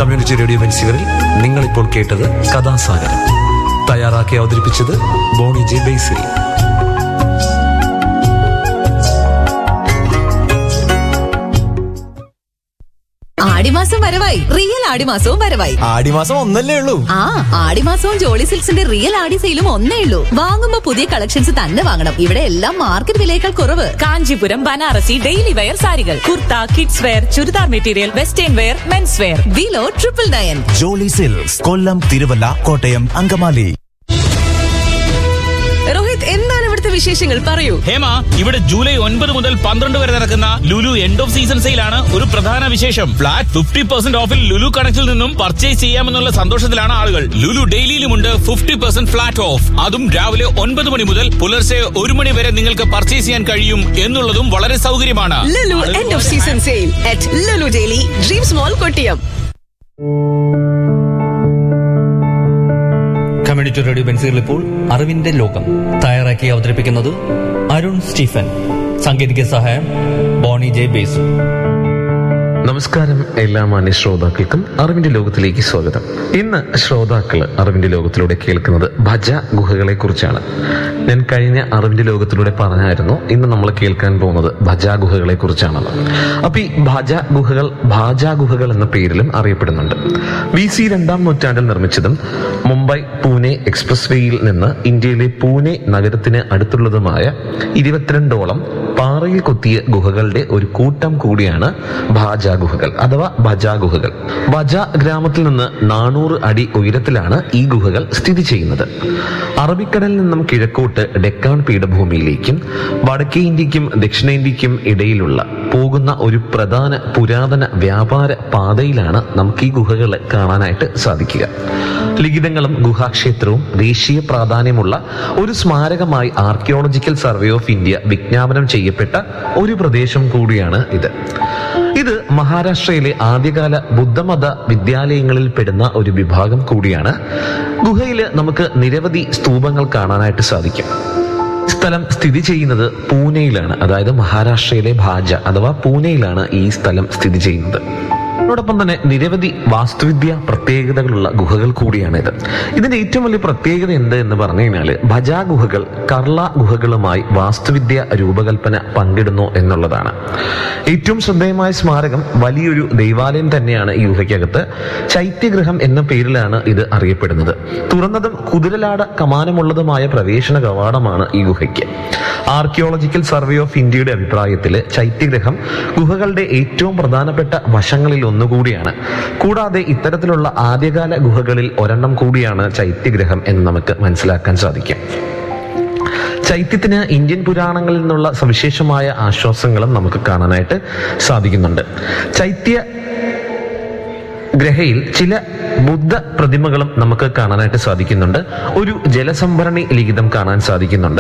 community radio ഫെൻസികളിൽ നിങ്ങളിപ്പോൾ കേട്ടത് കഥാസാഗരം തയ്യാറാക്കി അവതരിപ്പിച്ചത് ബോണി ജെ ബേസിൽ ആടിമാസം വരവായി റിയൽ ആടിമാസവും വരവായി ആടിമാസം ഒന്നല്ലേ ഉള്ളൂ ആ ആടിമാസവും ജോളി സിൽക്സിന്റെ റിയൽ ആടി സെയിലും ഒന്നേ ഉള്ളൂ വാങ്ങുമ്പോ പുതിയ കളക്ഷൻസ് തന്നെ വാങ്ങണം ഇവിടെ എല്ലാം മാർക്കറ്റ് വിലയേക്കാൾ കുറവ് കാഞ്ചീപുരം ബനാറസി ഡെയിലി വെയർ സാരികൾ kurta kids wear churidar material western wear men's wear വിലോ triple nine Jolly Silks Kollam Thiruvalla Kottayam Angamaly Rohit എന്താണ് ഇവിടുത്തെ വിശേഷങ്ങൾ പറയൂ ഹേമ ഇവിടെ ജൂലൈ ഒൻപത് മുതൽ പന്ത്രണ്ട് വരെ നടക്കുന്ന ലുലു എൻഡ് ഓഫ് സീസൺ സെയിലാണ് ഒരു പ്രധാന വിശേഷം ഫ്ലാറ്റ് ഫിഫ്റ്റി പെർസെന്റ് ഓഫിൽ ലുലു കണക്റ്റിൽ നിന്നും പർച്ചേസ് ചെയ്യാമെന്നുള്ള സന്തോഷത്തിലാണ് ആളുകൾ ലുലു ഡെയിലിയിലുമുണ്ട് ഫിഫ്റ്റി പെർസെന്റ് ഫ്ലാറ്റ് ഓഫ് അതും രാവിലെ ഒൻപത് മണി മുതൽ പുലർച്ചെ ഒരു മണി വരെ നിങ്ങൾക്ക് പർച്ചേസ് ചെയ്യാൻ കഴിയും എന്നുള്ളതും വളരെ സൗകര്യമാണ് Lulu end of season sale at Lulu daily Dreams mall Kottiyam community radio ബെൻസുകൾ ഇപ്പോൾ അറിവിന്റെ ലോകം തയ്യാറാക്കി അവതരിപ്പിക്കുന്നത് അരുൺ സ്റ്റീഫൻ സാങ്കേതിക സഹായം ബോണി ജെ ബേസു നമസ്കാരം എല്ലാ മാന്യ ശ്രോതാക്കൾക്കും അറിവിന്റെ ലോകത്തിലേക്ക് സ്വാഗതം ഇന്ന് ശ്രോതാക്കൾ അറിവിന്റെ ലോകത്തിലൂടെ കേൾക്കുന്നത് ഭജ ഗുഹകളെ കുറിച്ചാണ് ഞാൻ കഴിഞ്ഞ അറിവിന്റെ ലോകത്തിലൂടെ പറഞ്ഞായിരുന്നു ഇന്ന് നമ്മൾ കേൾക്കാൻ പോകുന്നത് ഭജ ഗുഹകളെ കുറിച്ചാണെന്ന് അപ്പൊ ഈ ഭജ ഗുഹകൾ ഭാജ ഗുഹകൾ എന്ന പേരിലും അറിയപ്പെടുന്നുണ്ട് ബി സി രണ്ടാം നൂറ്റാണ്ടിൽ നിർമ്മിച്ചതും മുംബൈ പൂനെ എക്സ്പ്രസ് വേയിൽ നിന്ന് ഇന്ത്യയിലെ പൂനെ നഗരത്തിന് അടുത്തുള്ളതുമായ ഇരുപത്തിരണ്ടോളം പാറയിൽ കൊത്തിയ ഗുഹകളുടെ ഒരു കൂട്ടം കൂടിയാണ് ഭാജ ഗുഹകൾ അഥവാ ഭജ ഗുഹകൾ ഭജ ഗ്രാമത്തിൽ നിന്ന് നാനൂറ് അടി ഉയരത്തിലാണ് ഈ ഗുഹകൾ സ്ഥിതി ചെയ്യുന്നത് അറബിക്കടലിൽ നിന്നും കിഴക്കോട്ട് ഡെക്കാൻ പീഠഭൂമിയിലേക്കും വടക്കേ ഇന്ത്യക്കും ദക്ഷിണേന്ത്യക്കും ഇടയിലുള്ള പോകുന്ന ഒരു പ്രധാന പുരാതന വ്യാപാര പാതയിലാണ് നമുക്ക് ഈ ഗുഹകൾ കാണാനായിട്ട് സാധിക്കുക ലിഖിതങ്ങളും ഗുഹാക്ഷേത്രവും ദേശീയ പ്രാധാന്യമുള്ള ഒരു സ്മാരകമായി ആർക്കിയോളജിക്കൽ സർവേ ഓഫ് ഇന്ത്യ വിജ്ഞാപനം ചെയ്യപ്പെട്ട ഒരു പ്രദേശം കൂടിയാണ് ഇത് ഇത് മഹാരാഷ്ട്രയിലെ ആദ്യകാല ബുദ്ധമത വിദ്യാലയങ്ങളിൽ പെടുന്ന ഒരു വിഭാഗം കൂടിയാണ് ഗുഹയിൽ നമുക്ക് നിരവധി സ്തൂപങ്ങൾ കാണാനായിട്ട് സാധിക്കും സ്ഥലം സ്ഥിതി ചെയ്യുന്നത് പൂനെയിലാണ് അതായത് മഹാരാഷ്ട്രയിലെ ഭാജ അഥവാ പൂനെയിലാണ് ഈ സ്ഥലം സ്ഥിതി ചെയ്യുന്നത് അതോടൊപ്പം തന്നെ നിരവധി വാസ്തുവിദ്യ പ്രത്യേകതകളുള്ള ഗുഹകൾ കൂടിയാണിത് ഇതിന്റെ ഏറ്റവും വലിയ പ്രത്യേകത എന്ത് എന്ന് പറഞ്ഞു കഴിഞ്ഞാല് ഭജ ഗുഹകൾ കർള ഗുഹകളുമായി വാസ്തുവിദ്യ രൂപകൽപ്പന പങ്കിടുന്നു എന്നുള്ളതാണ് ഏറ്റവും ശ്രദ്ധേയമായ സ്മാരകം വലിയൊരു ദൈവാലയം തന്നെയാണ് ഈ ഗുഹയ്ക്കകത്ത് ചൈത്യഗൃഹം എന്ന പേരിലാണ് ഇത് അറിയപ്പെടുന്നത് തുറന്നതും കുതിരലാട കമാനമുള്ളതുമായ പ്രവേശന കവാടമാണ് ഈ ഗുഹയ്ക്ക് ആർക്കിയോളജിക്കൽ സർവേ ഓഫ് ഇന്ത്യയുടെ അഭിപ്രായത്തിൽ ചൈത്യഗ്രഹം ഗുഹകളുടെ ഏറ്റവും പ്രധാനപ്പെട്ട വശങ്ങളിൽ ഒന്നുകൂടിയാണ് കൂടാതെ ഇത്തരത്തിലുള്ള ആദ്യകാല ഗുഹകളിൽ ഒരെണ്ണം കൂടിയാണ് ചൈത്യഗ്രഹം എന്ന് നമുക്ക് മനസ്സിലാക്കാൻ സാധിക്കും ചൈത്യത്തിന് ഇന്ത്യൻ പുരാണങ്ങളിൽ നിന്നുള്ള സവിശേഷമായ ആശ്വാസങ്ങളും നമുക്ക് കാണാനായിട്ട് സാധിക്കുന്നുണ്ട് ചൈത്യ ഗ്രഹയിൽ ചില ബുദ്ധ പ്രതിമകളും നമുക്ക് കാണാനായിട്ട് സാധിക്കുന്നുണ്ട് ഒരു ജലസംഭരണി ലിഖിതം കാണാൻ സാധിക്കുന്നുണ്ട്